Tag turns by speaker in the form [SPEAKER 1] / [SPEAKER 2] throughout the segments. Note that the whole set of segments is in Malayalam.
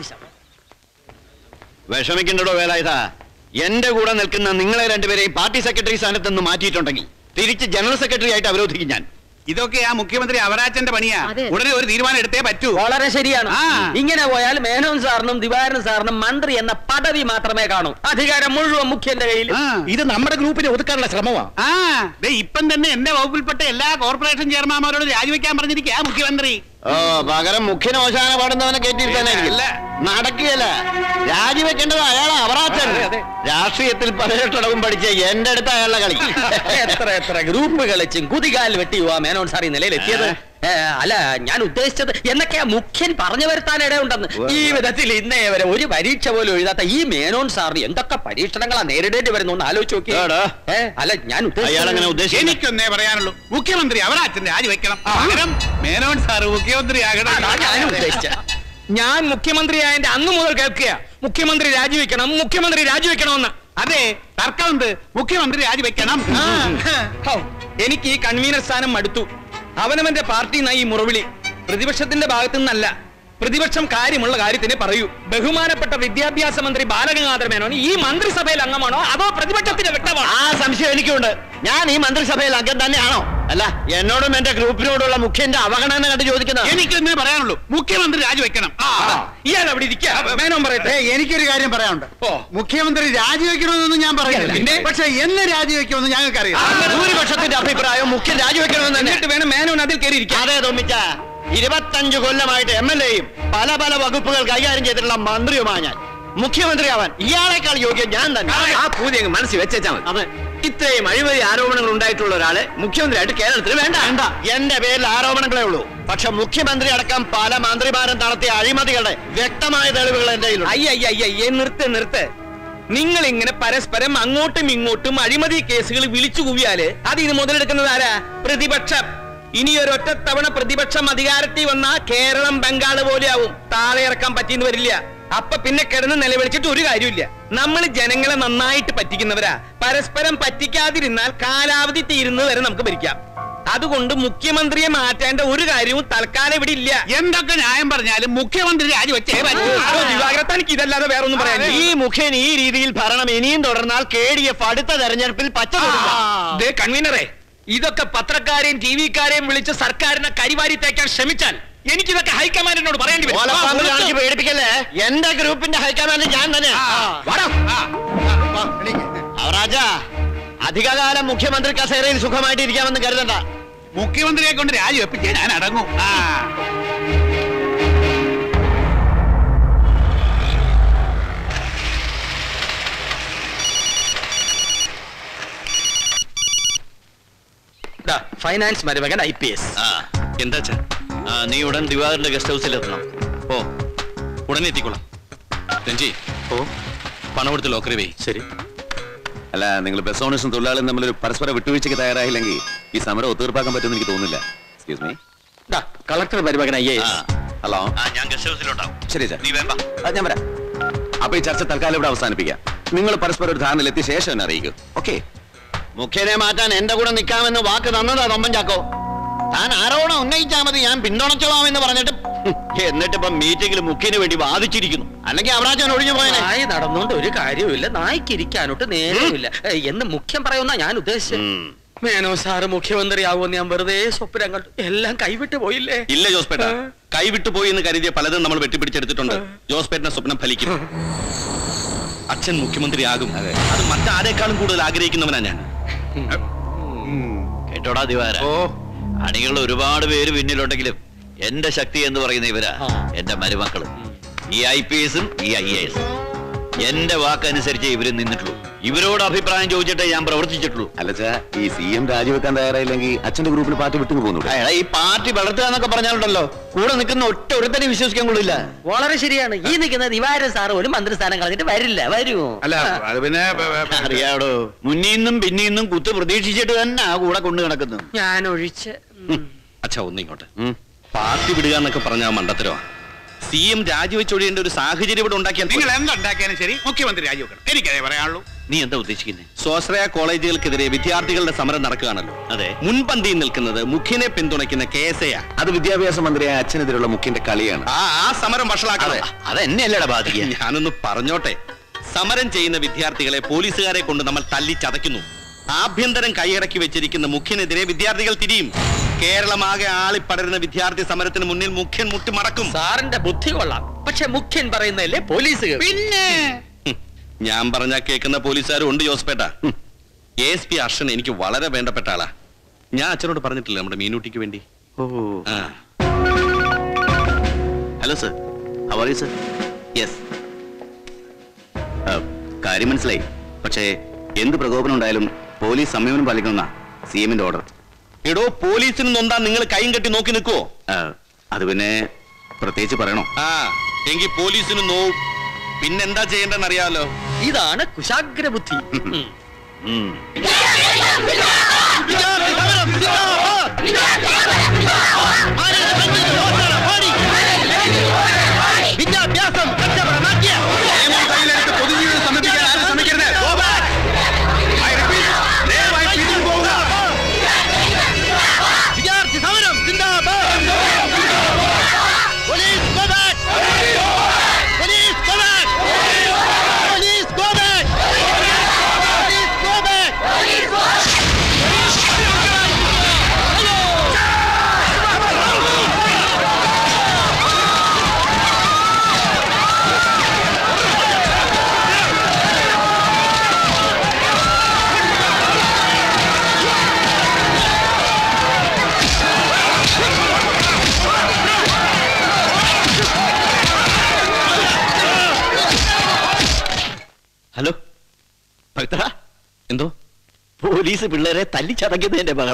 [SPEAKER 1] വിഷമിക്കണ്ടോ വേലായുധ എന്റെ കൂടെ നിൽക്കുന്ന നിങ്ങളെ രണ്ടുപേരെയും പാർട്ടി സെക്രട്ടറി സ്ഥാനത്ത് നിന്ന് മാറ്റിയിട്ടുണ്ടെങ്കിൽ തിരിച്ച് ജനറൽ സെക്രട്ടറി ആയിട്ട് അവരോധിക്കും ഞാൻ
[SPEAKER 2] ഇതൊക്കെ ആ മുഖ്യമന്ത്രി അവരാച്ചന്റെ പണിയാ
[SPEAKER 3] അതെ.
[SPEAKER 2] ഉടനെ ഒരു തീരുമാനം എടുത്തേ പറ്റൂ
[SPEAKER 4] വളരെ ശരിയാണ്
[SPEAKER 2] ആ.
[SPEAKER 4] ഇങ്ങനെ പോയാൽ മേനോൻ സാറിനും ദിവാരൻ സാറിനും മന്ത്രി എന്ന പദവി മാത്രമേ കാണൂ അധികാരം മുഴുവൻ മുഖ്യന്റെ കയ്യിൽ
[SPEAKER 2] ആ.
[SPEAKER 5] ഇത് നമ്മുടെ ഗ്രൂപ്പിനെ ഒതുക്കാനുള്ള ശ്രമമാ
[SPEAKER 2] ആ ദേ ഇപ്പം തന്നെ എന്റെ വകുപ്പിൽപ്പെട്ട എല്ലാ കോർപ്പറേഷൻ ചെയർമാൻമാരോട് രാജിവെക്കാൻ പറഞ്ഞിരിക്കുക മുഖ്യമന്ത്രി
[SPEAKER 1] ഓ പകരം മുഖ്യന് ഓശാന പാടുന്നവനെ കയറ്റിയിരുത്താനായിരിക്കും
[SPEAKER 2] അല്ല.
[SPEAKER 1] നടക്കുകയല്ല രാജിവെക്കേണ്ടത് അയാളെ അവറാച്ചൻ
[SPEAKER 5] അതെ, അതെ.
[SPEAKER 1] രാഷ്ട്രീയത്തിൽ പതിനെട്ടടവും പഠിച്ച എന്റെ അടുത്ത് അയാളുടെ കളി
[SPEAKER 4] എത്ര എത്ര ഗ്രൂപ്പ് കളിച്ചും കുതികാൽ വെട്ടിയുവാ മേനോൻ സാർ ഈ നിലയിലെത്തിയത് ഏ, അല്ല ഞാൻ ഉദ്ദേശിച്ചത് എന്നൊക്കെയാ മുഖ്യൻ പറഞ്ഞു വരുത്താൻ ഇടയുണ്ടെന്ന് ഈ വിധത്തിൽ ഇന്നേ വരെ ഒരു പരീക്ഷ പോലും എഴുതാത്ത ഈ മേനോൻ സാറിന് എന്തൊക്കെ പരീക്ഷണങ്ങളാ നേരിടേണ്ടി വരുന്നു ഒന്ന് ആലോചിച്ച് നോക്കി
[SPEAKER 1] ഏടാ.
[SPEAKER 4] അല്ല ഞാൻ
[SPEAKER 1] അയാൾ അങ്ങനെ
[SPEAKER 4] ഉദ്ദേശിച്ചത്
[SPEAKER 1] ഉദ്ദേശിച്ചു
[SPEAKER 2] എനിക്കൊന്നേ പറയാനുള്ളൂ മുഖ്യമന്ത്രി അവരാച്ചൻ രാജിവെക്കണം പകരം മേനോൻ സാറ് മുഖ്യമന്ത്രി ആകണം
[SPEAKER 4] അതാ ഞാനും ഉദ്ദേശിച്ചത്
[SPEAKER 5] ഞാൻ മുഖ്യമന്ത്രിയായതിന്റെ അന്ന് മുതൽ കേൾക്കുക മുഖ്യമന്ത്രി രാജിവെക്കണം മുഖ്യമന്ത്രി രാജിവെക്കണമെന്ന്
[SPEAKER 2] അതെ തർക്കമുണ്ട് മുഖ്യമന്ത്രി രാജിവെക്കണം
[SPEAKER 5] ഹൗ, എനിക്ക് ഈ കൺവീനർ സ്ഥാനം മടുത്തു അവനവന്റെ പാർട്ടി ഈ മുറവിളി പ്രതിപക്ഷത്തിന്റെ ഭാഗത്തു നിന്നല്ല പ്രതിപക്ഷം കാര്യമുള്ള കാര്യത്തിനെ പറയൂ ബഹുമാനപ്പെട്ട വിദ്യാഭ്യാസ മന്ത്രി ബാലഗംഗാധര മേനോൻ ഈ മന്ത്രിസഭയിൽ അംഗമാണോ അതോ പ്രതിപക്ഷത്തിന്റെ വ്യക്തമാണോ
[SPEAKER 1] ആ സംശയം എനിക്കുണ്ട് ഞാൻ ഈ മന്ത്രിസഭയിൽ അംഗം തന്നെയാണോ അല്ല എന്നോടും എന്റെ ഗ്രൂപ്പിനോടുള്ള മുഖ്യന്റെ അവഗണന കണ്ട് ചോദിക്കുന്നത്
[SPEAKER 2] എനിക്കൊന്നേ പറയാനുള്ളൂ മുഖ്യമന്ത്രി രാജിവെക്കണം
[SPEAKER 5] ഇയാൾ അവിടെ ഇരിക്കുക മേനോൻ പറയട്ടെ
[SPEAKER 6] എനിക്കൊരു കാര്യം പറയാനുണ്ട്
[SPEAKER 5] ഓ.
[SPEAKER 6] മുഖ്യമന്ത്രി രാജിവെക്കണമെന്നൊന്നും ഞാൻ
[SPEAKER 5] പിന്നെ?
[SPEAKER 6] പറയുന്നില്ല പക്ഷെ എന്ന് രാജിവെക്കുമെന്ന് ഞങ്ങൾക്കറിയാം
[SPEAKER 1] ഭൂരിപക്ഷത്തിന്റെ അഭിപ്രായം മുഖ്യൻ രാജിവെക്കണമെന്ന് തന്നെ
[SPEAKER 5] എന്നിട്ട് വേണം മേനോൻ അതിൽ കയറി ഇരിക്കാൻ
[SPEAKER 1] അതെ തോന്നിച്ച ഇരുപത്തഞ്ചു കൊല്ലമായിട്ട് എം എൽ എയും പല പല വകുപ്പുകൾ കൈകാര്യം ചെയ്തിട്ടുള്ള മന്ത്രിയുമാണ് ഞാൻ മുഖ്യമന്ത്രിയാവാൻ ഇയാളെക്കാൾ യോഗ്യം ഞാൻ തന്നെ
[SPEAKER 4] ആ പൂതി അങ്ങ് മനസ്സിൽ വെച്ചാൽ മതി
[SPEAKER 1] അതെ
[SPEAKER 4] ഇത്രയും അഴിമതി ആരോപണങ്ങൾ ഉണ്ടായിട്ടുള്ള ഒരാള് മുഖ്യമന്ത്രിയായിട്ട് കേരളത്തിൽ വേണ്ട
[SPEAKER 1] വേണ്ട എന്റെ പേരിൽ ആരോപണങ്ങളേ ഉള്ളൂ പക്ഷെ മുഖ്യമന്ത്രി അടക്കം പല മന്ത്രിമാരും നടത്തിയ അഴിമതികളുടെ വ്യക്തമായ തെളിവുകൾ എന്റെ കയ്യിലുണ്ട്
[SPEAKER 5] അയ്യയ്യയ്യേ നിർത്ത് നിർത്ത് നിങ്ങൾ ഇങ്ങനെ പരസ്പരം അങ്ങോട്ടും ഇങ്ങോട്ടും അഴിമതി കേസുകൾ വിളിച്ചു കൂവിയാല് അത് ഇത് മുതലെടുക്കുന്നത് ആരാ പ്രതിപക്ഷം ഇനി ഒരൊറ്റ തവണ പ്രതിപക്ഷം അധികാരത്തിൽ വന്നാ കേരളം ബംഗാള് പോലെയാവും താഴെ ഇറക്കാൻ പറ്റിയെന്ന് വരില്ല അപ്പൊ പിന്നെ കിടന്ന് നിലവിളിച്ചിട്ട് ഒരു കാര്യമില്ല നമ്മൾ ജനങ്ങളെ നന്നായിട്ട് പറ്റിക്കുന്നവരാ പരസ്പരം പറ്റിക്കാതിരുന്നാൽ കാലാവധി തീരുന്നത് വരെ നമുക്ക് ഭരിക്കാം അതുകൊണ്ട് മുഖ്യമന്ത്രിയെ മാറ്റേണ്ട ഒരു കാര്യവും തൽക്കാലം ഇവിടെ ഇല്ല
[SPEAKER 2] എന്തൊക്കെ ന്യായം പറഞ്ഞാലും മുഖ്യമന്ത്രി രാജിവെച്ചേ പറ്റൂ
[SPEAKER 5] അതോ ദിവാകര തനിക്ക് ഇതല്ലാതെ വേറെ ഒന്നും പറയാൻ
[SPEAKER 1] ഈ മുഖ്യൻ ഈ രീതിയിൽ ഭരണം ഇനിയും തുടർന്നാൽ കെ ഡി എഫ് അടുത്ത തെരഞ്ഞെടുപ്പിൽ പച്ച തൊടില്ല.
[SPEAKER 5] ദേ കൺവീനറെ ഇതൊക്കെ പത്രക്കാരെയും ടി വിക്കാരെയും വിളിച്ച് സർക്കാരിനെ കരിവാരി തേക്കാൻ ശ്രമിച്ചാൽ എനിക്കിതൊക്കെ ഹൈക്കമാൻഡിനോട് പറയേണ്ടി വരും.
[SPEAKER 1] ഓലപ്പാമ്പ്
[SPEAKER 5] ആ,
[SPEAKER 1] കാണിച്ച് പേടിപ്പിക്കല്ലേ എന്റെ ഗ്രൂപ്പിന്റെ ഹൈക്കമാൻഡ് ഞാൻ തന്നെ
[SPEAKER 5] വാടാ.
[SPEAKER 1] അവറാജ അധികകാലം മുഖ്യമന്ത്രി കസേരയിൽ സുഖമായിട്ട് ഇരിക്കാമെന്ന് കരുതണ്ട
[SPEAKER 2] മുഖ്യമന്ത്രിയെ കൊണ്ട് രാജിവെപ്പിച്ചേ ഞാൻ അടങ്ങും ആ
[SPEAKER 4] ദാ, ഫൈനാൻസ് മരുമകൻ ഐ പി എസ്
[SPEAKER 1] ആ
[SPEAKER 7] എന്താ അച്ഛാ
[SPEAKER 1] ആ, നീ ഉടൻ ദിവാകരന്റെ ഗസ്റ്റ് ഹൗസിൽ എത്തണം
[SPEAKER 7] ഓ ഉടനെ എത്തിക്കോളാം രഞ്ജി ഓ പണം എടുത്ത് ലോക്കറി വേ ശരി
[SPEAKER 8] അല്ല നിങ്ങൾ ബസ് ഓണേഴ്സും തൊഴിലാളിയും തമ്മിലൊരു പരസ്പര വിട്ടുവീഴ്ചയ്ക്ക് തയ്യാറായില്ലെങ്കിൽ ഈ സമരം ഒത്തീർപ്പാക്കാൻ പറ്റുമെന്ന് എനിക്ക് തോന്നുന്നില്ല എക്സ്ക്യൂസ് മീ
[SPEAKER 4] ദാ, കളക്ടർ മരുമകൻ ഐ എ
[SPEAKER 1] ആ,
[SPEAKER 4] എസ്
[SPEAKER 8] ഹലോ
[SPEAKER 1] ആ ഞാൻ ഗസ്റ്റ് ഹൗസിലുണ്ടാവും
[SPEAKER 8] ശരി സാർ
[SPEAKER 1] നീ വേണ്ട
[SPEAKER 8] ആ, ഞാൻ വരാം അപ്പൊ ഈ ചർച്ച തൽക്കാലം ഇവിടെ അവസാനിപ്പിക്കാം നിങ്ങൾ പരസ്പരം ഒരു ധാരണയിലെത്തിയ ശേഷം എന്നെ അറിയിക്കും ഓക്കെ
[SPEAKER 1] മുഖ്യനെ മാറ്റാൻ എന്റെ കൂടെ നിൽക്കാമെന്ന് വാക്ക് തന്നതാ തൊമ്പൻ ചാക്കോ താൻ ആരോപണം ഉന്നയിച്ചാ മതി ഞാൻ പിന്തുണച്ചോളാം എന്ന് പറഞ്ഞിട്ട് ഹും, എന്നിട്ടിപ്പോ മീറ്റിംഗിൽ മുഖ്യന് വേണ്ടി വാദിച്ചിരിക്കുന്നു അല്ലെങ്കിൽ അവരാജൻ ഒഴിഞ്ഞു പോയനെ
[SPEAKER 4] നായി നടന്നുകൊണ്ട് ഒരു കാര്യവുമില്ല നായ്ക്ക് ഇരിക്കാനോട്ട് നേരവുമില്ല ഏ, എന്ന് മുഖ്യം പറയുന്ന ഞാൻ ഉദ്ദേശിച്ചത്
[SPEAKER 1] ഉം.
[SPEAKER 4] മേനോ സാറ് മുഖ്യമന്ത്രി ആവുമെന്ന് ഞാൻ വെറുതെ സ്വപ്നം കണ്ടു എല്ലാം കൈവിട്ട് പോയില്ലേ
[SPEAKER 7] ഇല്ല ജോസ്പേട്ട കൈവിട്ടു പോയി എന്ന് കരുതിയ പലതും നമ്മൾ വെട്ടിപ്പിടിച്ചെടുത്തിട്ടുണ്ട് ജോസ്പേട്ടന്റെ സ്വപ്നം ഫലിക്കും അച്ഛൻ മുഖ്യമന്ത്രി ആകും അത് മറ്റാരേക്കാളും കൂടുതൽ ആഗ്രഹിക്കുന്നവനാ ഞാൻ
[SPEAKER 1] കേട്ടോടാ ദിവാര അണികൾ ഒരുപാട് പേര് പിന്നിലുണ്ടെങ്കിലും എന്റെ ശക്തി എന്ന് പറയുന്ന ഇവരാ
[SPEAKER 4] ആ.
[SPEAKER 1] എന്റെ മരുമക്കള് ഈ ഐ പി എസും ഈ ഐ എ എസും എന്റെ വാക്കനുസരിച്ച് ഇവര് നിന്നിട്ടുള്ളൂ ഇവരോട് അഭിപ്രായം ചോദിച്ചിട്ടേ ഞാൻ പ്രവർത്തിച്ചിട്ടുള്ളൂ
[SPEAKER 8] അല്ലച്ചാ ഈ സി എം രാജിവെക്കാൻ തയ്യാറായില്ലെങ്കിൽ അച്ഛന്റെ ഗ്രൂപ്പിൽ പാർട്ടി വിട്ടു പോകുന്നു
[SPEAKER 1] അയാളെ ഈ പാർട്ടി വളർത്തുക എന്നൊക്കെ പറഞ്ഞാലുണ്ടല്ലോ കൂടെ നിൽക്കുന്ന ഒറ്റ ഒരുത്തനെ വിശ്വസിക്കാൻ കൊള്ളില്ല
[SPEAKER 4] വളരെ ശരിയാണ് ഈ നിൽക്കുന്ന ദിവാരൻ സാറ് ഒരു മന്ത്രിസ്ഥാനം കളഞ്ഞിട്ട് വരില്ല വരൂ
[SPEAKER 2] അല്ല അത് പിന്നെ ബ- ബ- ബ-
[SPEAKER 1] അറിയാടോ മുന്നീന്നും പിന്നീന്നും കുത്ത് പ്രതീക്ഷിച്ചിട്ട് തന്നെ ആ കൂടെ കൊണ്ടു കിടക്കുന്നു
[SPEAKER 4] ഞാൻ ഒഴിച്ച് ഉം.
[SPEAKER 7] അച്ഛാ ഒന്നിങ്ങോട്ട്
[SPEAKER 8] ഉം.
[SPEAKER 7] പാർട്ടി വിടുക എന്നൊക്കെ പറഞ്ഞ മണ്ടത്തരമാ സി എം രാജിവെച്ചൊഴിയേണ്ട ഒരു സാഹചര്യം ഇവിടെ ഉണ്ടാക്കിയാൽ
[SPEAKER 2] നിങ്ങൾ എന്തുണ്ടാക്കിയാലും ശരി മുഖ്യമന്ത്രി രാജിവെക്കണം എനിക്കതേ പറയാനുള്ളൂ
[SPEAKER 1] നീ എന്താ ഉദ്ദേശിക്കുന്നത്
[SPEAKER 7] സ്വാശ്രയ കോളേജുകൾക്കെതിരെ വിദ്യാർത്ഥികളുടെ സമരം നടക്കുകയാണല്ലോ
[SPEAKER 1] അതെ.
[SPEAKER 7] മുൻപന്തിയിൽ നിൽക്കുന്നത് മുഖ്യനെ പിന്തുണയ്ക്കുന്ന കെ എസ് എ
[SPEAKER 8] അത് വിദ്യാഭ്യാസ മന്ത്രിയായ അച്ഛനെതിരുള്ള മുഖ്യന്റെ കളിയാണ്
[SPEAKER 7] ആ ആ സമരം വഷളാക്കണം
[SPEAKER 1] അതെന്നെയല്ലടാ ബാധിക്കുക
[SPEAKER 7] ഞാനൊന്ന് പറഞ്ഞോട്ടെ സമരം ചെയ്യുന്ന വിദ്യാർത്ഥികളെ പോലീസുകാരെ കൊണ്ട് നമ്മൾ തല്ലി ചതയ്ക്കുന്നു ആഭ്യന്തരം കൈയടക്കി വെച്ചിരിക്കുന്ന മുഖ്യനെതിരെ വിദ്യാർത്ഥികൾ തിരിയും കേരളമാകെ ആളിപ്പടരുന്ന വിദ്യാർത്ഥി സമരത്തിന് മുന്നിൽ മുഖ്യൻ മുട്ടിമടക്കും
[SPEAKER 4] സാറിന്റെ ബുദ്ധി കൊള്ളാം പക്ഷെ മുഖ്യൻ പറയുന്നതല്ലേ പോലീസുകൾ
[SPEAKER 2] പിന്നെ
[SPEAKER 7] ഹും, ഞാൻ പറഞ്ഞ കേൾക്കുന്ന പോലീസുകാരും ഉണ്ട് ജോസ്പേട്ട എ എസ് പി അർഷൻ എനിക്ക് വളരെ വേണ്ടപ്പെട്ട ആളാ ഞാൻ അച്ഛനോട് പറഞ്ഞിട്ടില്ല നമ്മുടെ മീനൂട്ടിക്ക് വേണ്ടി ആ
[SPEAKER 8] hello sir how are you sir yes കാര്യം മനസ്സിലായി പക്ഷേ എന്ത് പ്രകോപനം ഉണ്ടായാലും പോലീസ് സംയമനം പാലിക്കണമെന്ന സി എമ്മിന്റെ ഓർഡർ
[SPEAKER 7] എടോ പോലീസിന് നൊന്താ നിങ്ങൾ കൈയും കെട്ടി നോക്കി നിൽക്കുവോ
[SPEAKER 8] അത് പിന്നെ പ്രത്യേകിച്ച് പറയണോ
[SPEAKER 7] ആ എങ്കിൽ പോലീസിന് നോവും പിന്നെന്താ ചെയ്യേണ്ടെന്ന് അറിയാമല്ലോ
[SPEAKER 4] ഇതാണ് കുശാഗ്ര ബുദ്ധി ഉം.
[SPEAKER 1] വിദ്യാഭ്യാസം കച്ചവടമാക്കിയ
[SPEAKER 6] നിയമം കയ്യിലെടുത്ത് പൊതുജീവിതം സമർപ്പിക്കാൻ ആരും ശ്രമിക്കരുത് Go back. I repeat, ദയവായി പിരിഞ്ഞു പോവുക.
[SPEAKER 1] വിദ്യാർത്ഥി സമരം സിന്ദാബാദ് police go back police go back police go back police go back hello Pavithra
[SPEAKER 7] എന്തോ
[SPEAKER 1] പോലീസ് പിള്ളേരെ തല്ലിച്ചതയ്ക്കുന്നതിന്റെ ബഹള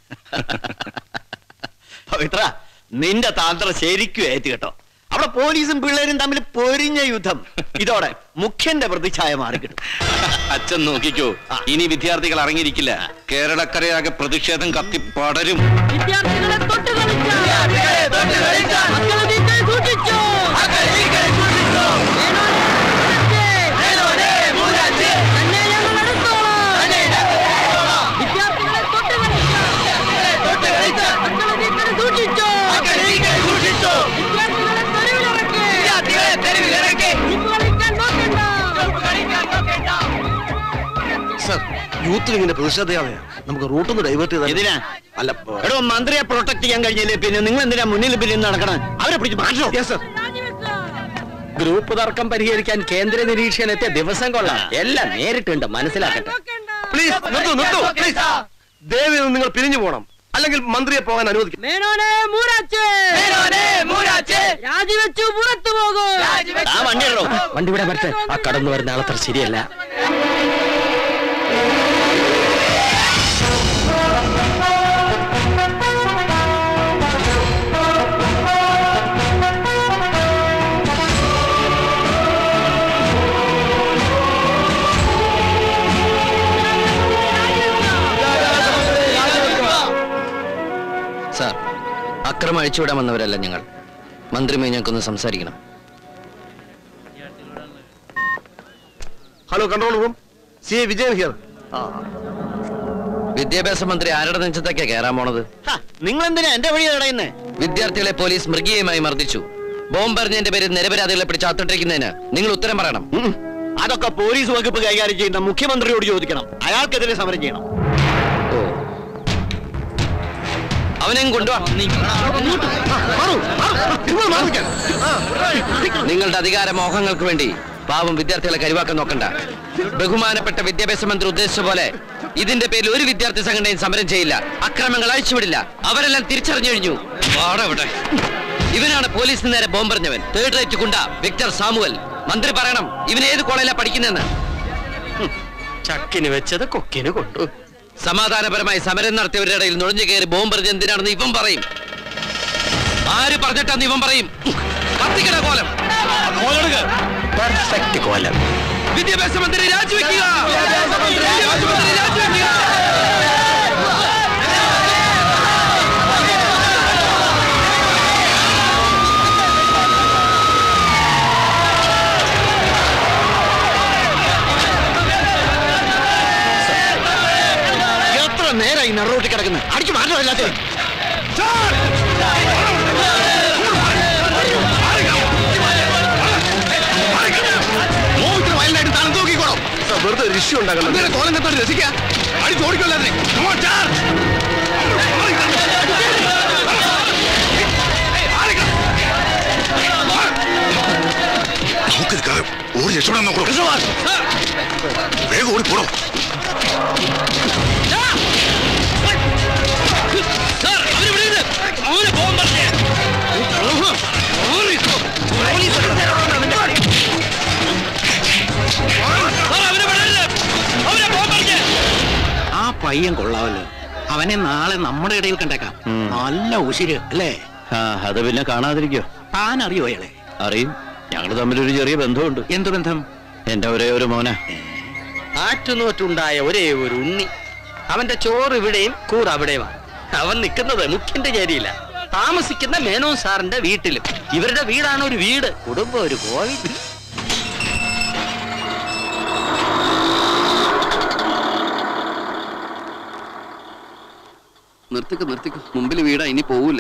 [SPEAKER 1] പവിത്ര നിന്റെ താന്ത്ര ശരിക്കും ഏറ്റ് കേട്ടോ അവിടെ പോലീസും പിള്ളേരും തമ്മിൽ പൊരിഞ്ഞ യുദ്ധം ഇതോടെ മുഖ്യന്റെ പ്രതിച്ഛായ മാറി കിട്ടും
[SPEAKER 7] അച്ഛൻ നോക്കിക്കോ ഇനി വിദ്യാർത്ഥികൾ ഇറങ്ങിയിരിക്കില്ല കേരളക്കരയാകെ പ്രതിഷേധം കത്തി പടരും
[SPEAKER 3] വിദ്യാർത്ഥികളെ തൊട്ട് കളിച്ച മക്കളെ വീട്ടിൽ സൂക്ഷിച്ചു തന്നെ ഞങ്ങൾ എടുത്തോളാം. വിദ്യാർത്ഥികളെ തൊട്ട് കളിച്ച മക്കളെ വീട്ടിൽ സൂക്ഷിച്ചു വിദ്യാർത്ഥികളെ തെരുവിലിറക്കി ഉപ്പ് കളിക്കാൻ നോക്കണ്ട
[SPEAKER 9] സർ യൂത്തിൽ ഇങ്ങനെ പ്രതിഷേധയാണ് നമുക്ക് റൂട്ടൊന്ന് ഡൈവേർട്ട് ചെയ്താൽ
[SPEAKER 1] എന്തിനാ
[SPEAKER 9] അല്ല
[SPEAKER 1] എടോ മന്ത്രിയെ പ്രൊട്ടക്ട് ചെയ്യാൻ കഴിഞ്ഞില്ലേ പിന്നെ നിങ്ങൾ എന്തിനാ മുന്നിൽ പിന്നിൽ നടക്കണം അവരെ പിടിച്ച് മാറ്റോ
[SPEAKER 9] സർ
[SPEAKER 3] രാജിവെക്കുക
[SPEAKER 4] ഗ്രൂപ്പ് തർക്കം പരിഹരിക്കാൻ കേന്ദ്ര നിരീക്ഷകൻ എത്തിയ ദിവസം കൊള്ളാം എല്ലാം നേരിട്ടുണ്ട് മനസ്സിലാക്കട്ടെ
[SPEAKER 3] നോക്കണ്ട
[SPEAKER 9] പ്ലീസ് നിർത്തു നിർത്തു പ്ലീസ് ദയവ് ചെയ്ത് നിങ്ങൾ പിരിഞ്ഞു പോകണം അല്ലെങ്കിൽ മന്ത്രിയെ പോകാൻ അനുവദിക്കും
[SPEAKER 3] മേനോനെ മൂരാച്ചേ രാജിവെച്ചു പുറത്തു പോകൂ
[SPEAKER 1] ആ വണ്ടി ഇടോ
[SPEAKER 4] വണ്ടി ഇവിടെ വരട്ടെ ആ കടന്നു വരുന്ന ആളത്ര ശരിയല്ല സാർ അക്രമം അഴിച്ചുവിടാൻ വന്നവരല്ല ഞങ്ങൾ മന്ത്രിയുമായി ഞങ്ങൾക്കൊന്ന് സംസാരിക്കണം
[SPEAKER 9] hello control room C A Vijayan here
[SPEAKER 4] വിദ്യാഭ്യാസ മന്ത്രി ആരുടെ നെഞ്ചത്തൊക്കെയാ കയറാൻ പോണത്
[SPEAKER 1] നിങ്ങൾ എന്തിനാ എന്റെ വഴി തടയുന്നേ
[SPEAKER 4] വിദ്യാർത്ഥികളെ പോലീസ് മൃഗീയമായി മർദ്ദിച്ചു ബോംബെറിഞ്ഞതിന്റെ പേരിൽ നിരപരാധികളെ പിടിച്ച് അത്തിട്ടിരിക്കുന്നതിന് നിങ്ങൾ ഉത്തരം പറയണം
[SPEAKER 1] ഉം. അതൊക്കെ പോലീസ് വകുപ്പ് കൈകാര്യം ചെയ്യുന്ന മുഖ്യമന്ത്രിയോട് ചോദിക്കണം അയാൾക്കെതിരെ സമരം ചെയ്യണം
[SPEAKER 4] ഓ അവനെയും കൊണ്ടുവാ നിങ്ങളുടെ അധികാര മോഹങ്ങൾക്ക് വേണ്ടി പാവം വിദ്യാർത്ഥികളെ കരുവാക്കാൻ നോക്കണ്ട ബഹുമാനപ്പെട്ട വിദ്യാഭ്യാസ മന്ത്രി ഉദ്ദേശിച്ച പോലെ ഇതിന്റെ പേരിൽ ഒരു വിദ്യാർത്ഥി സംഘടനയും സമരം ചെയ്യില്ല അക്രമങ്ങൾ അഴിച്ചുവിടില്ല അവരെല്ലാം തിരിച്ചറിഞ്ഞു കഴിഞ്ഞു വാടാ ഇവിടെ. ഇവനാണ് പോലീസിന് നേരെ ബോംബെറിഞ്ഞവൻ third rate goonda Victor Samuel മന്ത്രി പറയണം ഇവൻ ഏത് കോളേജിലാണ് പഠിക്കുന്നതെന്ന്
[SPEAKER 9] ചക്കിന് വെച്ചത് കൊക്കിന് കൊണ്ടു
[SPEAKER 4] സമാധാനപരമായി സമരം നടത്തിയവരുടെ ഇടയിൽ നുഴഞ്ഞു കയറി ബോംബെറിഞ്ഞ് എന്തിനാണെന്ന് ഇവൻ പറയും ആര് പറഞ്ഞിട്ടാന്ന് ഇവൻ പറയും കത്തിക്കട കോലം
[SPEAKER 9] പെർഫെക്റ്റ് കോലം
[SPEAKER 4] വിദ്യാഭ്യാസ മന്ത്രി രാജിവെക്കുക വിദ്യാഭ്യാസ മന്ത്രി രാജിവെക്കുക
[SPEAKER 1] ഈ നെറൂട്ടി കിടക്കുന്നത് അടിച്ചു മാറ്റം എല്ലാത്തിനും
[SPEAKER 6] വയലിനായിട്ട് താൻ തൂക്കിക്കോളും വെറുതെ ഒരു ഇഷ്യൂ ഉണ്ടാക്കണം കോലം കത്തോട്ട് രസിക്കാം അടി ചോടിക്കൊല്ലാതെ
[SPEAKER 10] നമുക്കിത് ഓടി രക്ഷപ്പെടാൻ നോക്കണം വേഗം ഓടി പോടോ
[SPEAKER 2] ആ പയ്യൻ കൊള്ളാമല്ലോ അവനെ നാളെ നമ്മുടെ ഇടയിൽ കണ്ടേക്കാം നല്ല ഉശിര് അല്ലേ
[SPEAKER 1] ആ അത് പിന്നെ കാണാതിരിക്കോ
[SPEAKER 2] താൻ അറിയോ അയാളെ
[SPEAKER 1] അറിയും ഞങ്ങൾ തമ്മിലൊരു ചെറിയ ബന്ധമുണ്ട്
[SPEAKER 2] എന്ത് ബന്ധം
[SPEAKER 1] എന്റെ ഒരേ ഒരു മോന
[SPEAKER 4] ആറ്റുനോറ്റുണ്ടായ ഒരേ ഒരു ഉണ്ണി അവന്റെ ചോറ് ഇവിടെയും കൂറ് അവിടെയുമാണ് അവൻ നിൽക്കുന്നത് മുഖ്യന്റെ ചേരിയില്ല താമസിക്കുന്ന മേനോൻ സാറിന്റെ വീട്ടിലും ഇവരുടെ വീടാണ് ഒരു വീട് കുടുംബം ഒരു കോവിൽ
[SPEAKER 11] നിർത്തിക്ക് നിർത്തിക്ക് മുമ്പിൽ വീടാ ഇനി പോവില്ല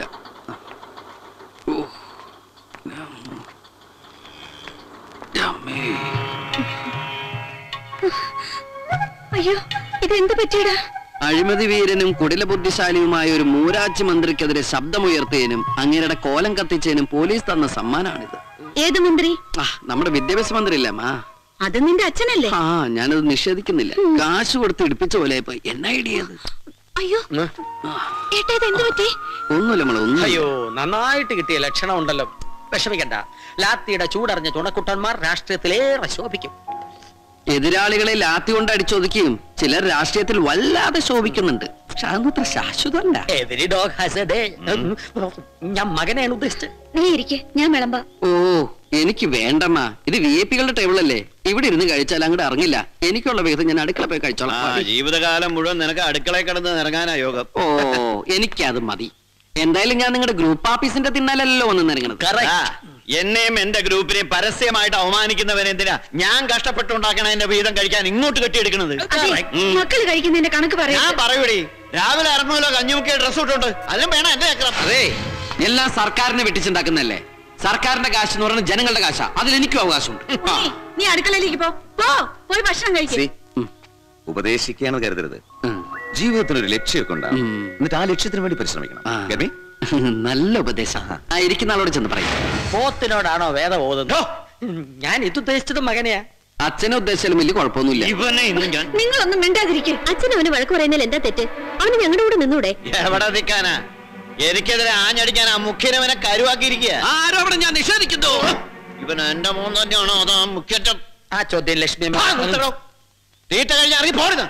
[SPEAKER 12] അയ്യോ ഇതെന്ത് പറ്റിയടാ
[SPEAKER 11] അഴിമതി വീരനും കുടില ബുദ്ധിശാലിയുമായ ഒരു മൂരാജ് മന്ത്രിക്കെതിരെ ശബ്ദമുയർത്തിയതിനും അങ്ങേരുടെ കോലം കത്തിച്ചതിനും പോലീസ് തന്ന സമ്മാനാണിത്
[SPEAKER 12] ഏത് മന്ത്രി
[SPEAKER 11] ആ നമ്മുടെ വിദ്യാഭ്യാസ മന്ത്രി ഇല്ലേ മാ
[SPEAKER 12] അത് നിന്റെ അച്ഛനല്ലേ
[SPEAKER 11] ആ ഞാനത് നിഷേധിക്കുന്നില്ല കാശ് കൊടുത്ത് ഇടിപ്പിച്ച പോലെ പോയി എന്ന ഐഡിയ അത്
[SPEAKER 12] അയ്യോ ഏട്ടാ ഇത് എന്ത് പറ്റി
[SPEAKER 11] ഒന്നുമില്ല നമ്മളെ ഒന്നും
[SPEAKER 4] അയ്യോ നന്നായിട്ട് കിട്ടിയ ലക്ഷണം ഉണ്ടല്ലോ വിഷമിക്കണ്ട ലാത്തിയുടെ ചൂടറിഞ്ഞ തുണക്കുട്ടന്മാർ രാഷ്ട്രീയത്തിലേറെ ശോഭിക്കും
[SPEAKER 11] എതിരാളികളെ ലാത്തി കൊണ്ട് അടിച്ചൊതുക്കിയും ചിലർ രാഷ്ട്രീയത്തിൽ വല്ലാതെ ശോഭിക്കുന്നുണ്ട് പക്ഷെ അതൊന്നും അത്ര ശാശ്വതമല്ല
[SPEAKER 4] Every dog has a day. ഞാൻ മകനെയാണ് ഉദ്ദേശിച്ചത്
[SPEAKER 12] നീ ഇരിക്കെ ഞാൻ വിളമ്പാ
[SPEAKER 11] ഓ എനിക്ക് വേണ്ടമ്മ ഇത് വി ഐ പികളുടെ ടേബിളല്ലേ ഇവിടെ ഇരുന്ന് കഴിച്ചാൽ അങ്ങോട്ട് ഇറങ്ങില്ല എനിക്കുള്ള വിഹിതം ഞാൻ അടുക്കള പോയി
[SPEAKER 1] ആ
[SPEAKER 11] കഴിച്ചോളാം
[SPEAKER 1] ജീവിതകാലം മുഴുവൻ നിനക്ക് അടുക്കളയിൽ കിടന്ന് ഇറങ്ങാനാ യോഗം
[SPEAKER 11] ഓ എനിക്കത് മതി എന്തായാലും ഞാൻ നിങ്ങളുടെ ഗ്രൂപ്പ് ഓഫീസിന്റെ തിന്നാലല്ലോ വന്ന് നിറങ്ങണത്
[SPEAKER 1] ആ, എന്നെയും എന്റെ ഗ്രൂപ്പിനെയും പരസ്യമായിട്ട് അവമാനിക്കുന്നവൻ എന്തിനാ ഞാൻ കഷ്ടപ്പെട്ടുണ്ടാക്കണ എന്റെ വീതം കഴിക്കാൻ ഇങ്ങോട്ട് കെട്ടിയെടുക്കണത്
[SPEAKER 12] അതെ മക്കള് കഴിക്കുന്നതിന്റെ കണക്ക് പറയാ
[SPEAKER 1] ഞാൻ പറയൂടി രാവിലെ അറുന്നൂലോ കഞ്ഞുമുക്കിയ ഡ്രസ് ഇട്ടുണ്ട് അതിലും വേണം എന്റെ ചക്രം
[SPEAKER 11] അതെ എല്ലാം സർക്കാരിനെ വെട്ടിച്ചുണ്ടാക്കുന്നല്ലേ സർക്കാരിന്റെ കാശ് എന്ന് പറയുന്നത് ജനങ്ങളുടെ കാശാ അതിൽ എനിക്കും അവകാശമുണ്ട് ആ.
[SPEAKER 12] നീ അടുക്കളയിലേക്ക് പോ പോ പോയി ഭക്ഷണം കഴിക്കും
[SPEAKER 8] സി, ഉപദേശിക്കുകയാണ് കരുതരുത് ജീവിതത്തിന് ഒരു ലക്ഷ്യമൊക്കെ ഉണ്ടാവും എന്നിട്ട് ആ ലക്ഷ്യത്തിന് വേണ്ടി പരിശ്രമിക്കണം Get me?
[SPEAKER 11] നല്ല ഉപദേശം ആ ഇരിക്കുന്ന ആളോട് ചെന്ന് പറയും
[SPEAKER 4] പോത്തിനോടാണോ വേദം ഓതുന്നത് ഞാൻ ഇത് ഉദ്ദേശിച്ചത് മകനെയാ
[SPEAKER 11] അച്ഛനെ ഉദ്ദേശിച്ചാലും വലിയ കുഴപ്പമൊന്നുമില്ല
[SPEAKER 1] ഇവനെ ഇന്ന് ഞാൻ
[SPEAKER 12] നിങ്ങളൊന്നും മിണ്ടാതിരിക്കെ അച്ഛനും അവന് വഴക്ക് പറയുന്നതിൽ എന്താ തെറ്റ് അവന് ഞങ്ങളുടെ കൂടെ നിന്നൂടെ
[SPEAKER 1] എവിടെ നിൽക്കാനാ എനിക്കെതിരെ ആഞ്ഞടിക്കാൻ ആ മുഖ്യനവനെ കരുവാക്കിയിരിക്കുക
[SPEAKER 11] ആരോപണം ഞാൻ നിഷേധിക്കുന്നു
[SPEAKER 1] ഇവൻ എന്റെ മോൻ തന്നെയാണോ അതാ മുഖ്യറ്റം
[SPEAKER 4] ആ ചോദ്യം ലക്ഷ്മി
[SPEAKER 1] ആ, നിർത്തടോ. തീറ്റ കഴിഞ്ഞ് ഇറങ്ങി പോരുന്ന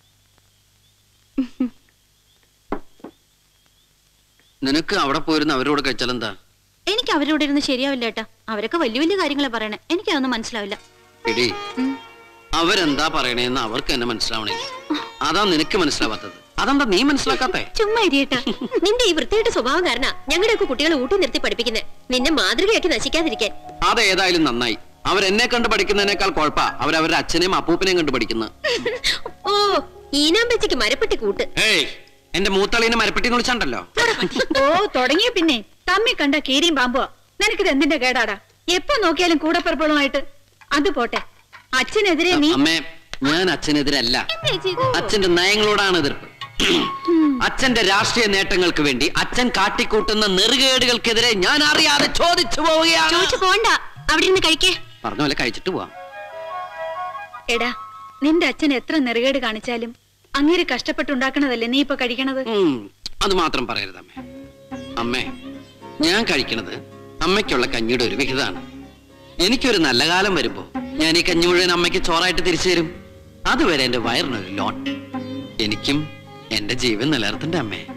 [SPEAKER 11] നിനക്ക് അവിടെ പോയിരുന്ന അവരോട് കഴിച്ചാൽ എന്താ
[SPEAKER 12] എനിക്ക് അവരോട് ഇരുന്ന് ശരിയാവില്ല ഏട്ടാ അവരൊക്കെ വലിയ വലിയ കാര്യങ്ങളെ പറയണേ എനിക്കതൊന്നും മനസ്സിലാവില്ല
[SPEAKER 11] എടി അവരെന്താ പറയണേന്ന് അവർക്ക് തന്നെ മനസ്സിലാവണില്ല അതാ നിനക്ക് മനസ്സിലാവാത്തത് അതെന്താ നീ മനസ്സിലാക്കാത്തേ
[SPEAKER 12] ചുമ്മാ ഇരിയേട്ടാ നിന്റെ ഈ വൃത്തിയായിട്ട് സ്വഭാവം കാരണം ഞങ്ങളുടെയൊക്കെ കുട്ടികളെ ഊട്ടി നിർത്തി പഠിപ്പിക്കുന്നത് നിന്നെ മാതൃകയാക്കി നശിക്കാതിരിക്കാൻ
[SPEAKER 11] അതേതായാലും നന്നായി അവരെന്നെ കണ്ട് പഠിക്കുന്നതിനേക്കാൾ കുഴപ്പാ അവരവരുടെ അച്ഛനെയും അപ്പൂപ്പനെയും കണ്ട് പഠിക്കുന്നത്
[SPEAKER 12] ഓ ഈനാമ്പച്ചയ്ക്ക് മരപ്പെട്ടി കൂട്ട്
[SPEAKER 11] ഏയ് എന്റെ മൂത്തളീനെ മരപ്പെട്ടി എന്ന് വിളിച്ചാണ്ടല്ലോ
[SPEAKER 3] ഓ തുടങ്ങിയ പിന്നെ തമ്മി കണ്ട കീരിയും പാമ്പുവാ നിനക്കിത് എന്തിന്റെ കേടാടാ എപ്പോ നോക്കിയാലും കൂടപ്പിറപ്പുകളുമായിട്ട് അത് പോട്ടെ അച്ഛനെതിരെ നീ
[SPEAKER 11] അമ്മേ ഞാൻ അച്ഛനെതിരല്ല അച്ഛന്റെ നയങ്ങളോടാണ് എതിർപ്പ് അച്ഛന്റെ രാഷ്ട്രീയ നേട്ടങ്ങൾക്ക് വേണ്ടി അച്ഛൻ കാട്ടിക്കൂട്ടുന്ന നെറുകേടുകൾക്കെതിരെ ഞാൻ അറിയാതെ ചോദിച്ചു പോവുകയാണ്
[SPEAKER 12] ചോദിച്ചു പോണ്ട അവിടെ ഇരുന്ന് കഴിക്കേ
[SPEAKER 11] പറഞ്ഞ പോലെ കഴിച്ചിട്ട് പോവാം
[SPEAKER 3] എടാ നിന്റെ അച്ഛൻ എത്ര നെറുകേട് കാണിച്ചാലും അങ്ങേര് കഷ്ടപ്പെട്ടുണ്ടാക്കണതല്ലേ നീ ഇപ്പൊ കഴിക്കണത്
[SPEAKER 11] ഉം, അത് മാത്രം പറയരുത് അമ്മേ അമ്മേ ഞാൻ കഴിക്കണത് അമ്മയ്ക്കുള്ള കഞ്ഞിയുടെ ഒരു വിഹിതമാണ് എനിക്കൊരു നല്ല കാലം വരുമ്പോ ഞാൻ ഈ കഞ്ഞി മുഴുവൻ അമ്മയ്ക്ക് ചോറായിട്ട് തിരിച്ചു തരും അതുവരെ എന്റെ വയറിനൊരു ലോൺ എനിക്കും എന്റെ ജീവൻ നിലനിർത്തണ്ടേ അമ്മേ